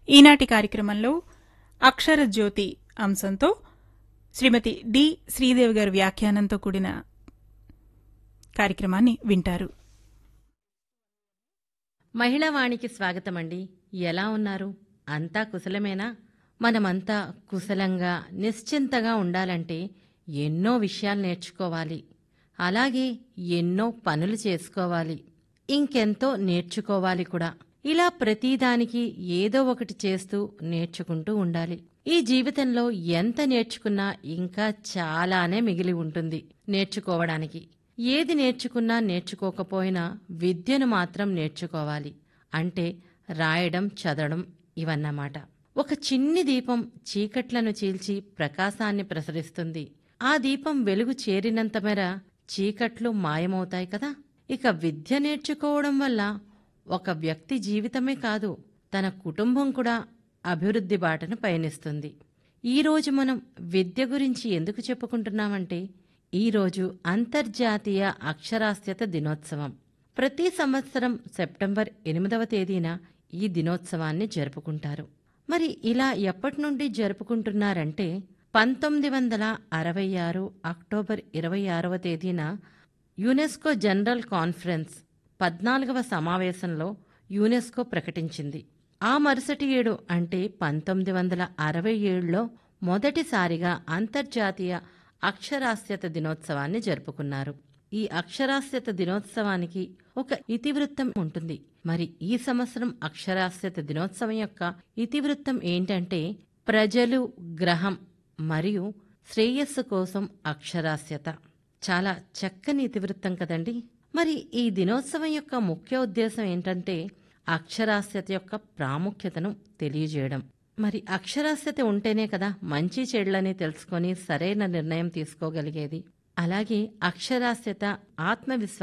ఈనాటి కార్యక్రమంలో అక్షర జ్యోతి అంశంతో శ్రీమతి డి శ్రీదేవి గారి వ్యాఖ్యానంతో కూడిన కార్యక్రమాన్ని వింటారు మహిళావాణికి స్వాగతమండి ఎలా ఉన్నారు అంతా కుశలమేనా మనమంతా కుశలంగా నిశ్చింతగా ఉండాలంటే ఎన్నో విషయాలు నేర్చుకోవాలి అలాగే ఎన్నో పనులు చేసుకోవాలి ఇంకెంతో నేర్చుకోవాలి కూడా ఇలా ప్రతిదానికి ఏదో ఒకటి చేస్తూ నేర్చుకుంటూ ఉండాలి ఈ జీవితంలో ఎంత నేర్చుకున్నా ఇంకా చాలానే మిగిలి ఉంటుంది నేర్చుకోవడానికి ఏది నేర్చుకున్నా నేర్చుకోకపోయినా విద్యను మాత్రం నేర్చుకోవాలి అంటే రాయడం చదవడం ఇవన్నమాట ఒక చిన్ని దీపం చీకట్లను చీల్చి ప్రకాశాన్ని ప్రసరిస్తుంది ఆ దీపం వెలుగు చేరినంత మేర చీకట్లు మాయమవుతాయి కదా ఇక విద్య నేర్చుకోవడం వల్ల ఒక వ్యక్తి జీవితమే కాదు తన కుటుంబం కూడా అభివృద్ధి బాటను పయనిస్తుంది ఈరోజు మనం విద్య గురించి ఎందుకు చెప్పుకుంటున్నామంటే ఈరోజు అంతర్జాతీయ అక్షరాస్యత దినోత్సవం ప్రతి సంవత్సరం సెప్టెంబర్ ఎనిమిదవ తేదీన ఈ దినోత్సవాన్ని జరుపుకుంటారు మరి ఇలా ఎప్పటి నుండి జరుపుకుంటున్నారంటే పంతొమ్మిది వందల అరవై ఆరు అక్టోబర్ ఇరవై ఆరవ తేదీన యునెస్కో జనరల్ కాన్ఫరెన్స్ పద్నాలుగవ సమావేశంలో యునెస్కో ప్రకటించింది ఆ మరుసటి ఏడు అంటే పంతొమ్మిది వందల అరవై ఏడులో మొదటిసారిగా అంతర్జాతీయ అక్షరాస్యత దినోత్సవాన్ని జరుపుకున్నారు ఈ అక్షరాస్యత దినోత్సవానికి ఒక ఇతివృత్తం ఉంటుంది మరి ఈ సంవత్సరం అక్షరాస్యత దినోత్సవం యొక్క ఇతివృత్తం ఏంటంటే ప్రజలు గ్రహం మరియు శ్రేయస్సు కోసం అక్షరాస్యత చాలా చక్కని ఇతివృత్తం కదండి మరి ఈ దినోత్సవం యొక్క ముఖ్య ఉద్దేశం ఏంటంటే అక్షరాస్యత యొక్క ప్రాముఖ్యతను తెలియజేయడం మరి అక్షరాస్యత ఉంటేనే కదా మంచి చెడులని తెలుసుకొని సరైన నిర్ణయం తీసుకోగలిగేది అలాగే అక్షరాస్యత ఆత్మవిశ్వాసం